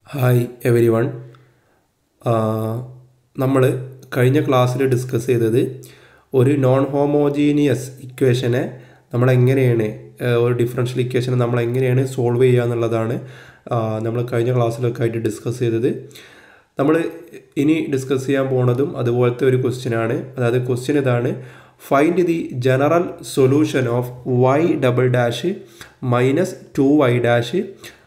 hi every one നമ്മൾ കഴിഞ്ഞ ക്ലാസ്സിൽ ഡിസ്കസ് ചെയ്തത് ഒരു നോൺ ഹോമോജീനിയസ് ഇക്വേഷനെ നമ്മൾ എങ്ങനെയാണ് ആഹ് ഒരു ഡിഫറൻഷ്യൽ ഇക്വേഷനെ നമ്മൾ എങ്ങനെയാണ് സോൾവ് ചെയ്യുക എന്നുള്ളതാണ് നമ്മൾ കഴിഞ്ഞ ക്ലാസ്സിലൊക്കെ ആയിട്ട് ഡിസ്കസ് ചെയ്തത് നമ്മൾ ഇനി ഡിസ്കസ് ചെയ്യാൻ പോണതും അതുപോലത്തെ ഒരു ക്വസ്റ്റ്യൻ ആണ് അതായത് ക്വസ്റ്റ്യൻ ഇതാണ് find the general solution of y double dash minus two y dash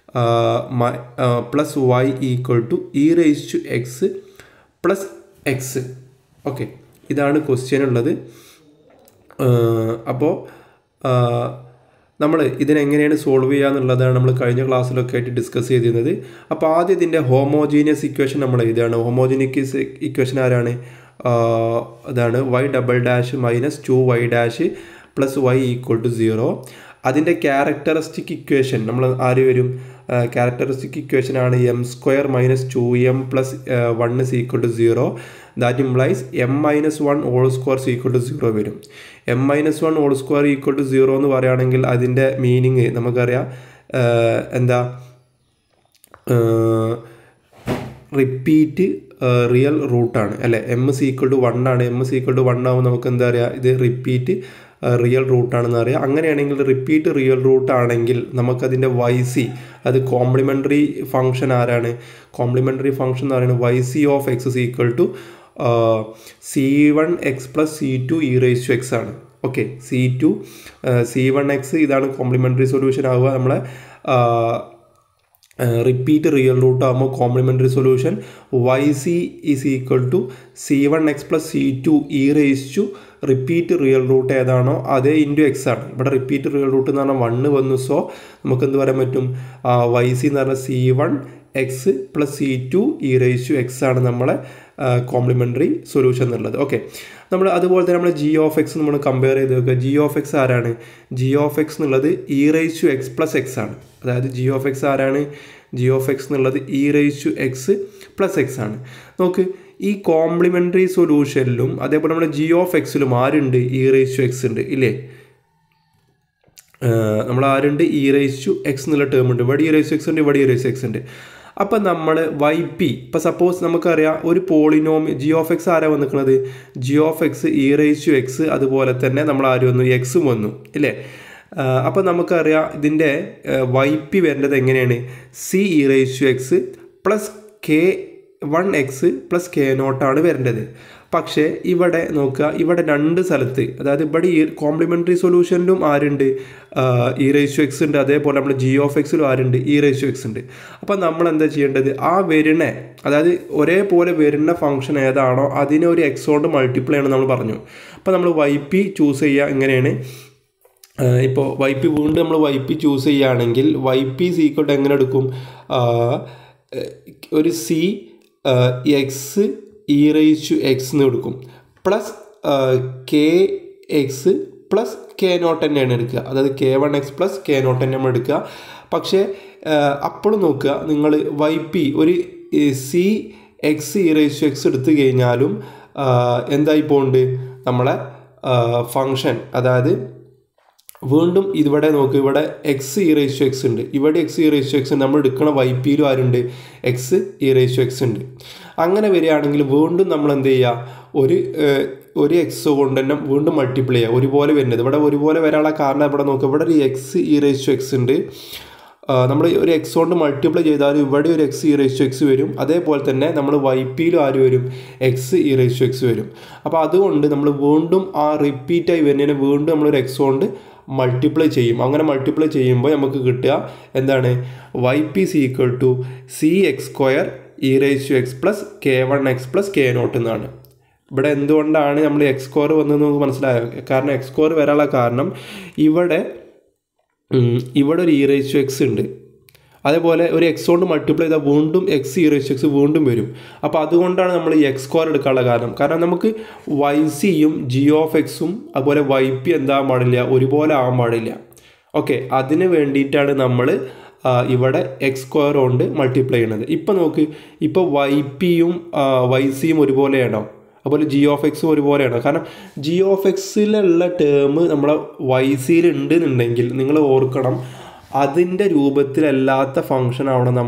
plus y equal to e raise to x plus x okay ഇതാണ് ക്വസ്റ്റ്യൻ ഉള്ളത് അപ്പോൾ നമ്മൾ ഇതിനെങ്ങനെയാണ് സോൾവ് ചെയ്യുക എന്നുള്ളതാണ് നമ്മൾ കഴിഞ്ഞ ക്ലാസ്സിലൊക്കെ ആയിട്ട് ഡിസ്കസ് ചെയ്തിരുന്നത് അപ്പോൾ ആദ്യം ഇതിൻ്റെ ഹോമോജീനിയസ് ഇക്വേഷൻ നമ്മൾ എഴുതുകയാണ് ഹോമോജീനിയസ് ഇക്വേഷൻ ആരാണ് അതാണ് y double dash minus two y dash plus y equal to zero അതിൻ്റെ ക്യാരക്ടറിസ്റ്റിക് ഇക്വേഷൻ നമ്മൾ ആര് വരും ക്യാരക്ടറിസ്റ്റിക് ഇക്വേഷൻ ആണ് m square minus two m plus one is equal to zero that implies m minus one whole square equal to zero വരും m minus one whole square equal to zero എന്ന് പറയുകയാണെങ്കിൽ അതിൻ്റെ meaning നമുക്കറിയാം എന്താ repeat real റൂട്ടാണ് അല്ലേ m is equal to one ആണ് m is equal to one ആകുമ്പോൾ നമുക്ക് എന്താ പറയുക ഇത് റിപ്പീറ്റ് റിയൽ റൂട്ടാണെന്ന് അറിയാം അങ്ങനെയാണെങ്കിൽ റിപ്പീറ്റ് റിയൽ റൂട്ട് ആണെങ്കിൽ നമുക്കതിൻ്റെ വൈ സി അത് കോംപ്ലിമെൻ്ററി ഫംഗ്ഷൻ ആരാണ് കോംപ്ലിമെൻ്ററി ഫംഗ്ഷൻ എന്ന് പറയുന്നത് y c of x is equal to c one x plus c two e raise to x ആണ് okay c two c one x ഇതാണ് complementary solution ആവുക നമ്മളെ repeat real root ആകുമ്പോൾ complementary solution y c is equal to c one x plus c two e raise to repeat real root ഏതാണോ അതേ into X ആണ് ഇവിടെ repeat real root എന്ന് പറഞ്ഞാൽ വണ്ണ് വന്നു സോ നമുക്ക് എന്ത് പറയാൻ പറ്റും വൈ സി എന്ന് പറഞ്ഞാൽ c one x plus c two e raise to x ആണ് നമ്മളെ കോംപ്ലിമെൻ്ററി സൊല്യൂഷൻ എന്നുള്ളത് ഓക്കെ നമ്മൾ അതുപോലെ തന്നെ നമ്മൾ ജി ഓഫ് എക്സ് നമ്മൾ കമ്പയർ ചെയ്ത് നോക്കുക ജി ഓഫ് എക്സ് ആരാണ് ജി ഓഫ് എക്സ് എന്നുള്ളത് e raise to x plus x ആണ് അതായത് ജി ഓഫ് എക്സ് ആരാണ് ജി ഓഫ് എക്സ് എന്നുള്ളത് e raise to x plus x ആണ് നോക്ക് ഈ കോംപ്ലിമെൻ്ററി സൊല്യൂഷനിലും അതേപോലെ നമ്മുടെ ജി ഓഫ് എക്സിലും ആരുണ്ട് ഇ റേസ് ടു എക്സ് ഉണ്ട് ഇല്ലേ നമ്മൾ ആരുണ്ട് ഇ റേസ് ടു എക്സ് എന്നുള്ള ടേം ഉണ്ട് ഇവിടെ ഇ റേസ് ടു എക്സ് ഉണ്ട് ഇവിടെ ഇ റേസ് എക്സ് ഉണ്ട് അപ്പം നമ്മൾ വൈ പി ഇപ്പം സപ്പോസ് നമുക്കറിയാം ഒരു പോളിനോമി ജി ഓഫ് എക്സ് ആരാ വന്നിരിക്കുന്നത് g of x e raise to x അതുപോലെ തന്നെ നമ്മൾ ആര് വന്നു എക്സും വന്നു ഇല്ലേ അപ്പം നമുക്കറിയാം ഇതിൻ്റെ വൈ പി വരേണ്ടത് എങ്ങനെയാണ് c e raise to x plus k one x plus k നോട്ടാണ് വരേണ്ടത് പക്ഷേ ഇവിടെ നോക്കുക ഇവിടെ രണ്ട് സ്ഥലത്ത് അതായത് ഇവിടെ ഈ കോംപ്ലിമെൻ്ററി സൊല്യൂഷനിലും ആരുണ്ട് ഇ റേസ് ടു എക്സ് ഉണ്ട് അതേപോലെ നമ്മൾ ജി ഓഫ് എക്സിലും ആരുണ്ട് ഇ റേസ് ടു എക്സ് ഉണ്ട് അപ്പം നമ്മൾ എന്താ ചെയ്യേണ്ടത് ആ വരുന്ന അതായത് ഒരേപോലെ വരുന്ന ഫംഗ്ഷൻ ഏതാണോ അതിനെ ഒരു എക്സ് കൊണ്ട് മൾട്ടിപ്ലൈ ആണ് നമ്മൾ പറഞ്ഞു അപ്പോൾ നമ്മൾ വൈ പി ചൂസ് ചെയ്യുക എങ്ങനെയാണ് ഇപ്പോൾ വൈ പി വീണ്ടും നമ്മൾ വൈ പി ചൂസ് ചെയ്യുകയാണെങ്കിൽ വൈ പി സീക്വട്ട് എങ്ങനെ എടുക്കും ഒരു c x e raise to x എന്ന് എടുക്കും plus k x plus k naught തന്നെയാണ് എടുക്കുക അതായത് k one x plus k naught തന്നെ നമ്മൾ എടുക്കുക പക്ഷേ അപ്പോഴും നോക്കുക നിങ്ങൾ വൈ പി ഒരു c x e raise to x എടുത്തു കഴിഞ്ഞാലും എന്തായി പോകുന്നുണ്ട് നമ്മളെ ഫങ്ഷൻ അതായത് വീണ്ടും ഇവിടെ നോക്ക് ഇവിടെ x e raise to x ഉണ്ട് ഇവിടെ x e raise to x ഉണ്ട് നമ്മൾ എടുക്കണ വൈ പിയിലും ആരുണ്ട് x e raise to x ഉണ്ട് അങ്ങനെ വരികയാണെങ്കിൽ വീണ്ടും നമ്മൾ എന്ത് ചെയ്യുക ഒരു ഒരു എക്സ് കൊണ്ട് തന്നെ വീണ്ടും മൾട്ടിപ്ലൈ ചെയ്യുക ഒരുപോലെ വരുന്നത് ഇവിടെ ഒരുപോലെ വരാനുള്ള കാരണം ഇവിടെ നോക്കുക ഇവിടെ ഒരു x e raise to x ഉണ്ട് നമ്മൾ ഒരു എക്സ് കൊണ്ട് മൾട്ടിപ്ലൈ ചെയ്താൽ ഇവിടെ ഒരു x e raise to x വരും അതേപോലെ തന്നെ നമ്മൾ വൈ പിയിലും ആര് വരും x e raise to x വരും അപ്പോൾ അതുകൊണ്ട് നമ്മൾ വീണ്ടും ആ റിപ്പീറ്റായി വരുന്നതിന് വീണ്ടും നമ്മളൊരു എക്സ് കൊണ്ട് മൾട്ടിപ്ലൈ ചെയ്യും അങ്ങനെ മൾട്ടിപ്ലൈ ചെയ്യുമ്പോൾ നമുക്ക് കിട്ടുക എന്താണ് y p c equal to c x square e raise to x plus k one x plus k naught എന്നാണ് ഇവിടെ എന്തുകൊണ്ടാണ് നമ്മൾ എക്സ് സ്കോർ വന്നതെന്ന് നമുക്ക് മനസ്സിലായോ കാരണം എക്സ് സ്കോർ വരാനുള്ള കാരണം ഇവിടെ ഇവിടെ ഒരു ഇ റേസ് ടു എക്സ് ഉണ്ട് അതേപോലെ ഒരു എക്സ് കൊണ്ട് മൾട്ടിപ്ലൈ ചെയ്താൽ വീണ്ടും എക്സ് ഇ റേസ് എക്സ് വീണ്ടും വരും അപ്പോൾ അതുകൊണ്ടാണ് നമ്മൾ ഈ എക്സ് സ്ക്വയർ എടുക്കാനുള്ള കാരണം കാരണം നമുക്ക് വൈ സിയും ജി ഓഫ് എക്സും അതുപോലെ വൈ പി എന്താകാൻ പാടില്ല ഒരുപോലെ ആകാൻ പാടില്ല ഓക്കെ അതിന് വേണ്ടിയിട്ടാണ് നമ്മൾ ഇവിടെ എക്സ് സ്ക്വയർ കൊണ്ട് മൾട്ടിപ്ലൈ ചെയ്യുന്നത് ഇപ്പോൾ നോക്ക് ഇപ്പോൾ വൈ പിയും വൈ സിയും ഒരുപോലെയാണോ അതുപോലെ ജി ഓഫ് എക്സും ഒരുപോലെയാണ് കാരണം ജി ഓഫ് എക്സിലുള്ള ടേം നമ്മളെ വൈ സിയിൽ ഉണ്ട് എന്നുണ്ടെങ്കിൽ നിങ്ങൾ ഓർക്കണം അതിൻ്റെ രൂപത്തിലല്ലാത്ത ഫങ്ഷൻ ആവണം നമ്മളെ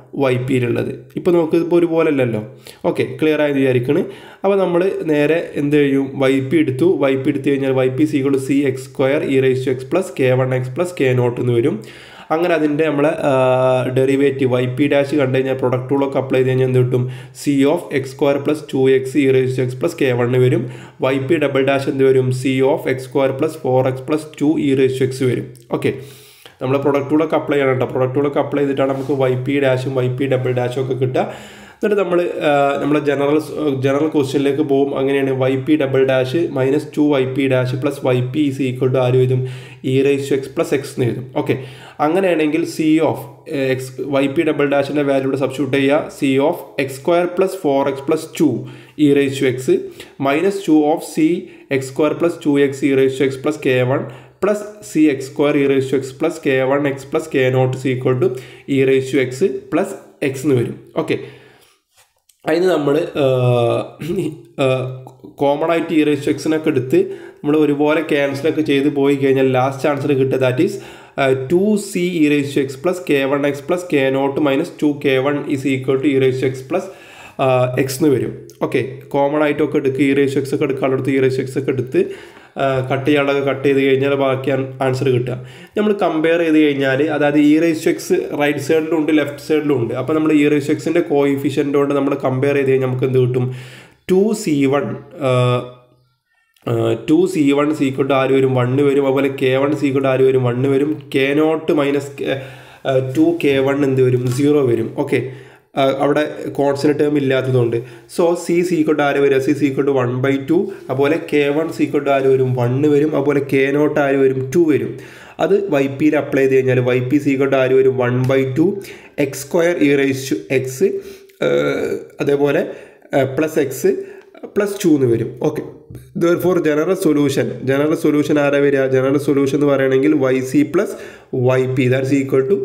വൈ പിയിലുള്ളത് ഇപ്പോൾ നമുക്ക് ഇപ്പോൾ ഒരുപോലെ അല്ലല്ലോ ഓക്കെ ക്ലിയർ ആയെന്ന് വിചാരിക്കണ് അപ്പോൾ നമ്മൾ നേരെ എന്ത് ചെയ്യും വൈ പി എടുത്തു വൈ പി എടുത്തു കഴിഞ്ഞാൽ y p is equal c x square e raise to x plus k one x plus k naught എന്ന് വരും അങ്ങനെ അതിൻ്റെ നമ്മളെ ഡെറിവേറ്റീവ് വൈ പി ഡാഷ് കണ്ടു കഴിഞ്ഞാൽ പ്രൊഡക്റ്റ് റൂളൊക്കെ അപ്ലൈ ചെയ്ത് കഴിഞ്ഞാൽ എന്ത് കിട്ടും c of x square plus two x e raise to x plus k one വരും വൈ പി ഡബിൾ ഡാഷ് എന്ത് വരും c of x square plus four x plus two e raise to x വരും okay നമ്മൾ product റൂളൊക്കെ apply ചെയ്യണം കേട്ടോ product റൂളൊക്കെ apply ചെയ്തിട്ടാണ് നമുക്ക് വൈ പി ഡാഷും വൈ പി ഡബിൾ ഡാഷും ഒക്കെ കിട്ടുക എന്നിട്ട് നമ്മൾ നമ്മളെ ജനറൽ ജനറൽ ക്വസ്റ്റ്യനിലേക്ക് പോകും അങ്ങനെയാണ് y p double dash minus two y p dash plus y p is equal to ആര് എഴുതും e rice to x plus x എന്ന് എഴുതും ഓക്കെ അങ്ങനെയാണെങ്കിൽ c of x y p double ഡാഷിൻ്റെ വാല്യൂടെ സബ്സ്റ്റിറ്റ്യൂട്ട് ചെയ്യുക c of x square plus four x plus two e rice to x minus two of c x square plus two x e rice to x plus k one plus c x square e raise to x plus k one x plus k naught c equal to e raise to x plus x എന്ന് വരും okay അതിന് നമ്മൾ common ആയിട്ട് E raise to എക്സിനൊക്കെ എടുത്ത് നമ്മൾ ഒരുപോലെ ക്യാൻസലൊക്കെ ചെയ്ത് പോയി കഴിഞ്ഞാൽ ലാസ്റ്റ് ആൻസർ കിട്ടുക that is two c e raise to x plus k one x plus k not minus two k one is equal to e raise to x plus x എന്ന് വരും okay common ആയിട്ടൊക്കെ എടുക്കുക E raise X ഒക്കെ എടുക്കാനുള്ളത് E raise X ഒക്കെ എടുത്ത് cut ചെയ്യാനുള്ളത് cut ചെയ്ത് കഴിഞ്ഞാൽ ബാക്കി ആൻസർ കിട്ടുക നമ്മൾ കമ്പയർ ചെയ്ത് കഴിഞ്ഞാൽ അതായത് ഇ റേസ് എക്സ് റൈറ്റ് സൈഡിലും ഉണ്ട് ലെഫ്റ്റ് സൈഡിലും ഉണ്ട് അപ്പോൾ നമ്മൾ ഇ റേസ് എക്സിൻ്റെ കോയിഫിഷ്യൻ്റ് കൊണ്ട് നമ്മൾ കമ്പയർ ചെയ്ത് കഴിഞ്ഞാൽ നമുക്ക് എന്ത് കിട്ടും two c one two c one സീക്വട്ട് ആര് വരും വണ്ണ് വരും അതുപോലെ കെ വൺ സീക്വട്ട് ആര് വരും വണ്ണ് വരും k not minus two k one എന്ത് വരും സീറോ വരും ഓക്കെ അവിടെ കോൺസ്റ്റന്റ് ടേം ഇല്ലാത്തതുകൊണ്ട് സോ സി സീക്വട്ട് ആര് വരും സി സീക്വട്ട് വൺ ബൈ ടു അതുപോലെ കെ വൺ സീക്വട്ട് ആര് വരും വണ്ണ് വരും അതുപോലെ കെ നോട്ട് ആര് വരും ടു വരും അത് വൈ പിയിൽ അപ്ലൈ ചെയ്ത് കഴിഞ്ഞാൽ വൈ പി സീക്വട്ട് ആര് വരും one by two x square e rice to x അതേപോലെ പ്ലസ് എക്സ് പ്ലസ് ടു എന്ന് വരും okay for general solution general solution ആരാ വരിക ജനറൽ സൊല്യൂഷൻ എന്ന് പറയുകയാണെങ്കിൽ y c plus y p that's equal to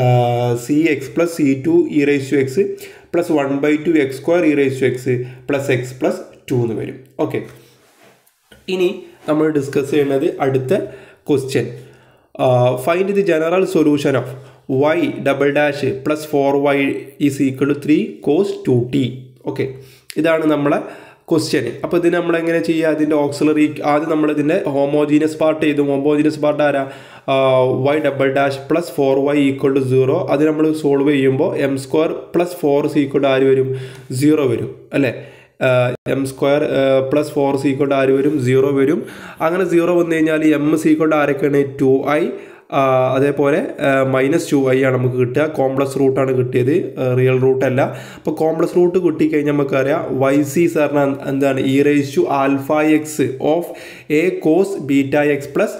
c x plus c two e rice to x plus one by two x square e rice to x plus x plus two എന്ന് വരും okay ഇനി നമ്മൾ discuss ചെയ്യുന്നത് അടുത്ത question find the general solution of y double dash plus four y is equal to three cos two t okay ഇതാണ് നമ്മളെ question അപ്പോൾ ഇതിന് നമ്മൾ എങ്ങനെ ചെയ്യുക അതിൻ്റെ ഓക്സിലറി ആദ്യം നമ്മൾ ഇതിൻ്റെ ഹോമോജീനിയസ് പാർട്ട് ചെയ്തു ഹോമോജീനിയസ് പാർട്ട് ആരാ y double dash plus four y equal to zero അത് നമ്മൾ സോൾവ് ചെയ്യുമ്പോൾ m square plus four equal to ആര് വരും സീറോ വരും അല്ലേ m square plus four equal ആര് വരും സീറോ വരും അങ്ങനെ സീറോ വന്നു കഴിഞ്ഞാൽ എം സീക്വൽ ആരൊക്കെയാണ് ടു ഐ അതേപോലെ മൈനസ് ടു ഐ ആണ് നമുക്ക് കിട്ടുക കോംപ്ലക്സ് റൂട്ടാണ് കിട്ടിയത് റിയൽ റൂട്ട് അല്ല അപ്പോൾ കോംപ്ലക്സ് റൂട്ട് കിട്ടിക്കഴിഞ്ഞാൽ നമുക്കറിയാം വൈ സി സാറിന് എന്താണ് e raise to alpha x of a cos beta x plus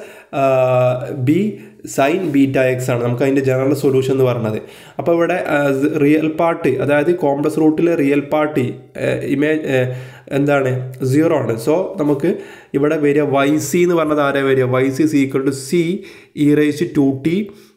b sine beta x ആണ് നമുക്ക് അതിൻ്റെ ജനറൽ സൊല്യൂഷൻ എന്ന് പറയുന്നത് അപ്പോൾ ഇവിടെ റിയൽ പാർട്ട് അതായത് കോംപ്ലക്സ് റൂട്ടിലെ റിയൽ പാർട്ടി ഇമേജ് എന്താണ് സീറോ ആണ് സോ നമുക്ക് ഇവിടെ വരിക വൈ സി എന്ന് പറഞ്ഞത് ആരാ വരിക y c c equal to c e raise to t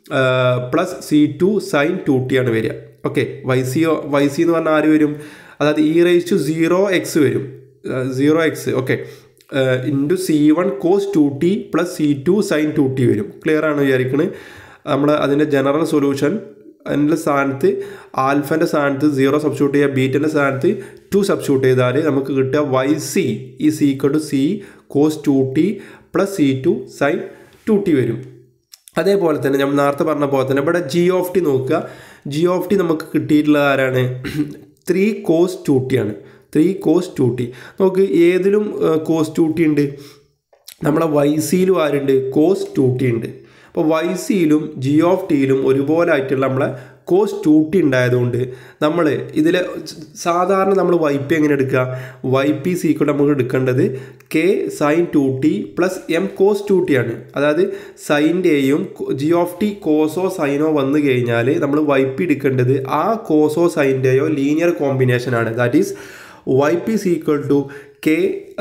plus c two sine two t ആണ് വരിക okay y C Y c എന്ന് പറഞ്ഞാൽ ആര് വരും അതായത് e raise to zero x വരും zero x okay into c one cos two t plus c two sine two t വരും clear ആണ് വിചാരിക്കുന്നത് നമ്മൾ അതിൻ്റെ ജനറൽ സൊല്യൂഷൻ അതിൻ്റെ സ്ഥാനത്ത് ആൽഫൻ്റെ സ്ഥാനത്ത് സീറോ സബ്സ്റ്റിറ്റ്യൂട്ട് ചെയ്യുക ബീറ്റൻ്റെ സ്ഥാനത്ത് ടു സബ്സ്റ്റിറ്റ്യൂട്ട് ചെയ്താൽ നമുക്ക് കിട്ടുക y c e c two c cos two t plus c two sine two t വരും അതേപോലെ തന്നെ നമ്മൾ നേരത്തെ പറഞ്ഞ പോലെ തന്നെ ഇവിടെ ജി ഓഫ് ടി നോക്കുക ജി ഓഫ് ടി നമുക്ക് കിട്ടിയിട്ടുള്ളത് ആരാണ് ത്രീ കോസ് ടു ടി ആണ് ത്രീ കോസ് ടു ടി നമുക്ക് ഏതിലും കോസ് ടു ടി ഉണ്ട് നമ്മളെ വൈ സിയിലും ആരുണ്ട് കോസ് ടു ടി ഉണ്ട് അപ്പോൾ വൈ സിയിലും ജി ഓഫ് ടിയിലും ഒരുപോലെ ആയിട്ടുള്ള നമ്മളെ കോസ് ടു ടി ഉണ്ടായതുകൊണ്ട് നമ്മൾ ഇതിൽ സാധാരണ നമ്മൾ വൈ പി എങ്ങനെ എടുക്കുക വൈ പി സീക്വൽ നമുക്ക് എടുക്കേണ്ടത് k sine two t plus m cos two t ആണ് അതായത് സൈൻ്റെയും ജി ഓഫ് ടി കോസോ സൈനോ വന്നു കഴിഞ്ഞാൽ നമ്മൾ വൈ പി എടുക്കേണ്ടത് ആ കോസോ സൈൻ്റെയോ ലീനിയർ കോമ്പിനേഷൻ ആണ് that is y p equal to k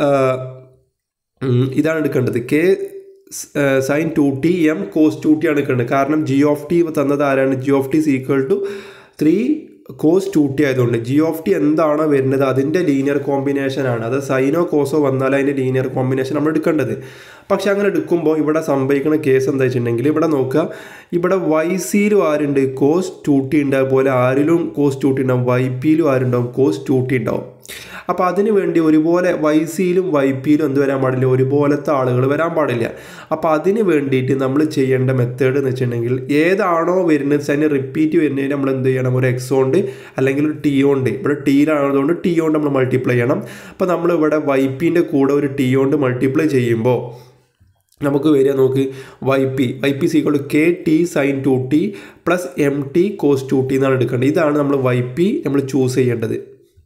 ഇതാണ് എടുക്കേണ്ടത് k sine two t m cos two t ആണ് എടുക്കേണ്ടത് കാരണം ജി ഓഫ് ടി തന്നത് ആരാണ് g of t equal to three cos two t ആയതുകൊണ്ട് ജി ഓഫ് ടി എന്താണോ വരുന്നത് അതിൻ്റെ ലീനിയർ കോമ്പിനേഷൻ ആണ് അത് സൈനോ കോസോ വന്നാൽ അതിൻ്റെ ലീനിയർ കോമ്പിനേഷൻ നമ്മൾ എടുക്കേണ്ടത് പക്ഷെ അങ്ങനെ എടുക്കുമ്പോൾ ഇവിടെ സംഭവിക്കുന്ന കേസ് എന്താ വെച്ചിട്ടുണ്ടെങ്കിൽ ഇവിടെ നോക്കുക ഇവിടെ വൈ സിയിലും ആരുണ്ട് കോസ് ടു ടി ഉണ്ട് അതുപോലെ ആരിലും കോസ് ടു ടി ഉണ്ടാവും വൈ പിയിലും ആരുണ്ടാവും കോസ് ടു ടി ഉണ്ടാവും അപ്പോൾ അതിന് വേണ്ടി ഒരുപോലെ വൈ സിയിലും വൈ പിയിലും എന്ത് വരാൻ പാടില്ല ഒരുപോലത്തെ ആളുകൾ വരാൻ പാടില്ല അപ്പോൾ അതിന് വേണ്ടിയിട്ട് നമ്മൾ ചെയ്യേണ്ട മെത്തേഡ് എന്ന് വെച്ചിട്ടുണ്ടെങ്കിൽ ഏതാണോ വരുന്നത് അതിന് റിപ്പീറ്റ് വരുന്നതിന് നമ്മൾ എന്ത് ചെയ്യണം ഒരു എക്സ് കൊണ്ട് അല്ലെങ്കിൽ ഒരു ടി കൊണ്ട് ഇവിടെ ടീയിലാണതുകൊണ്ട് ടി കൊണ്ട് നമ്മൾ മൾട്ടിപ്ലൈ ചെയ്യണം അപ്പോൾ നമ്മൾ ഇവിടെ വൈ പിൻ്റെ കൂടെ ഒരു ടി കൊണ്ട് മൾട്ടിപ്ലൈ ചെയ്യുമ്പോൾ നമുക്ക് വരിക നോക്ക് y p y p equal k t sine two t plus m t cos two t എന്നാണ് എടുക്കേണ്ടത് ഇതാണ് നമ്മൾ വൈ പി നമ്മൾ ചൂസ് ചെയ്യേണ്ടത്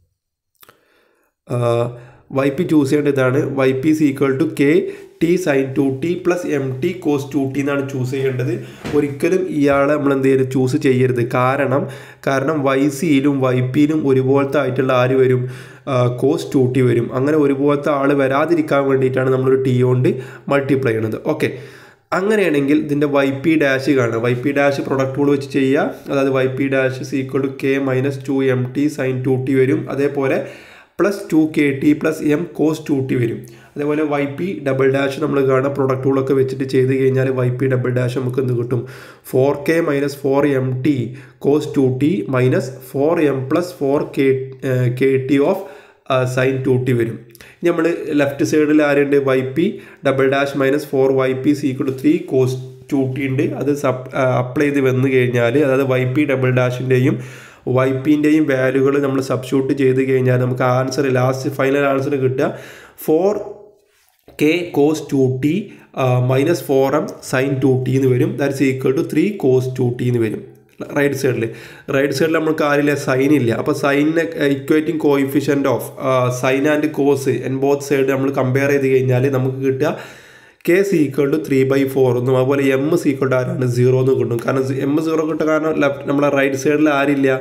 വൈ പി ചൂസ് ചെയ്യേണ്ട ഇതാണ് y p is equal to k t sine two t plus m t cos two t എന്നാണ് choose ചെയ്യേണ്ടത് ഒരിക്കലും ഇയാളെ നമ്മൾ എന്ത് ചെയ്യരുത് ചൂസ് ചെയ്യരുത് കാരണം കാരണം വൈ സിയിലും വൈ പിയിലും ഒരുപോലത്തെ ആയിട്ടുള്ള ആര് വരും കോസ് ടു ടി വരും അങ്ങനെ ഒരുപോലത്തെ ആൾ വരാതിരിക്കാൻ വേണ്ടിയിട്ടാണ് നമ്മളൊരു ടി കൊണ്ട് മൾട്ടിപ്ലൈ ചെയ്യണത് ഓക്കെ അങ്ങനെയാണെങ്കിൽ ഇതിൻ്റെ വൈ പി ഡാഷ് കാണുക y p dash product rule വെച്ച് ചെയ്യുക അതായത് y p dash equal to k minus two m t sine two t വരും അതേപോലെ plus two k t plus m cos two t വരും അതേപോലെ വൈ പി ഡബിൾ ഡാഷ് നമ്മൾ കാണാം product റൂളൊക്കെ വെച്ചിട്ട് ചെയ്ത് കഴിഞ്ഞാൽ വൈ പി ഡബിൾ ഡാഷ് നമുക്ക് എന്ത് കിട്ടും four k minus four m t cos two t minus four m plus four k k t of sine two t വരും ഇനി നമ്മൾ ലെഫ്റ്റ് സൈഡിൽ ആരുണ്ട് y p double dash minus four y p equal three cos two t ഉണ്ട് അത് sub apply ചെയ്ത് വന്നു കഴിഞ്ഞാൽ അതായത് വൈ പി ഡബിൾ ഡാഷിൻ്റെയും വൈ പിൻ്റെയും വാല്യൂകൾ നമ്മൾ സബ്സ്റ്റിറ്റ്യൂട്ട് ചെയ്ത് കഴിഞ്ഞാൽ നമുക്ക് ആൻസർ ലാസ്റ്റ് ഫൈനൽ ആൻസർ കിട്ടുക four K cos two t minus four m sine two t എന്ന് വരും that's equal to three cos two t എന്ന് വരും റൈറ്റ് സൈഡിൽ റൈറ്റ് സൈഡിൽ നമുക്ക് ആരില്ല സൈൻ ഇല്ല അപ്പോൾ സൈനിനെ equating coefficient of sine and cos in both side നമ്മൾ കമ്പയർ ചെയ്ത് കഴിഞ്ഞാൽ നമുക്ക് കിട്ടുക k equal to three by four എന്നും അതുപോലെ എം സീക്വൾ ടു ആരാണ് സീറോ എന്ന് കിട്ടും കാരണം എം സീറോ കിട്ടും കാരണം ലെഫ്റ്റ് നമ്മളെ റൈറ്റ് സൈഡിൽ ആരില്ല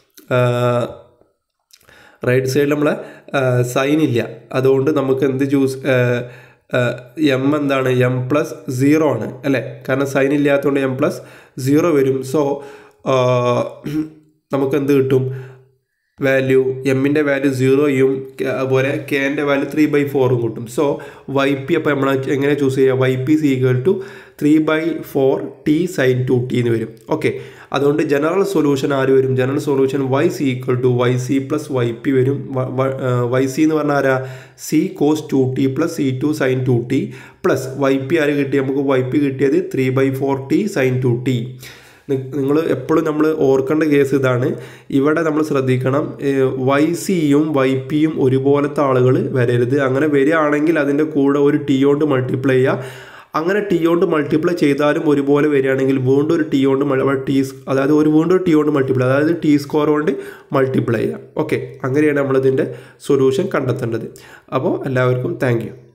റൈറ്റ് സൈഡിൽ നമ്മളെ സൈൻ ഇല്ല അതുകൊണ്ട് നമുക്ക് എന്ത് ചൂസ് എം എന്താണ് എം പ്ലസ് സീറോ ആണ് അല്ലേ കാരണം സൈൻ ഇല്ലാത്തതുകൊണ്ട് എം പ്ലസ് സീറോ വരും സോ നമുക്ക് എന്ത് കിട്ടും വാല്യൂ എമ്മിൻ്റെ വാല്യൂ സീറോയും അതുപോലെ കെൻ്റെ വാല്യൂ ത്രീ ബൈ ഫോറും കിട്ടും സോ വൈ പി അപ്പോൾ നമ്മൾ എങ്ങനെ ചൂസ് ചെയ്യുക y p equal to three by four t sine two t എന്ന് വരും ഓക്കെ അതുകൊണ്ട് ജനറൽ സൊല്യൂഷൻ ആര് വരും general solution y c equal to y c plus y p വരും വൈ സി എന്ന് പറഞ്ഞാൽ ആരാ c cos two t plus c two sine two t plus y p ആര് കിട്ടി നമുക്ക് വൈ പി കിട്ടിയത് three by four t sine two t നിങ്ങൾ എപ്പോഴും നമ്മൾ ഓർക്കേണ്ട കേസ് ഇതാണ് ഇവിടെ നമ്മൾ ശ്രദ്ധിക്കണം വൈ സിയും വൈ പിയും ഒരുപോലത്തെ ആളുകൾ വരരുത് അങ്ങനെ വരികയാണെങ്കിൽ അതിൻ്റെ കൂടെ ഒരു ടി കൊണ്ട് മൾട്ടിപ്ലൈ ചെയ്യുക അങ്ങനെ ടി കൊണ്ട് മൾട്ടിപ്ലൈ ചെയ്താലും ഒരുപോലെ വരികയാണെങ്കിൽ വീണ്ടും ഒരു ടി കൊണ്ട് ടി അതായത് ഒരു വീണ്ടും ഒരു ടി കൊണ്ട് മൾട്ടിപ്ലൈ അതായത് ടി സ്കോർ കൊണ്ട് മൾട്ടിപ്ലൈ ചെയ്യുക ഓക്കെ അങ്ങനെയാണ് നമ്മളിതിൻ്റെ സൊല്യൂഷൻ കണ്ടെത്തേണ്ടത് അപ്പോൾ എല്ലാവർക്കും താങ്ക്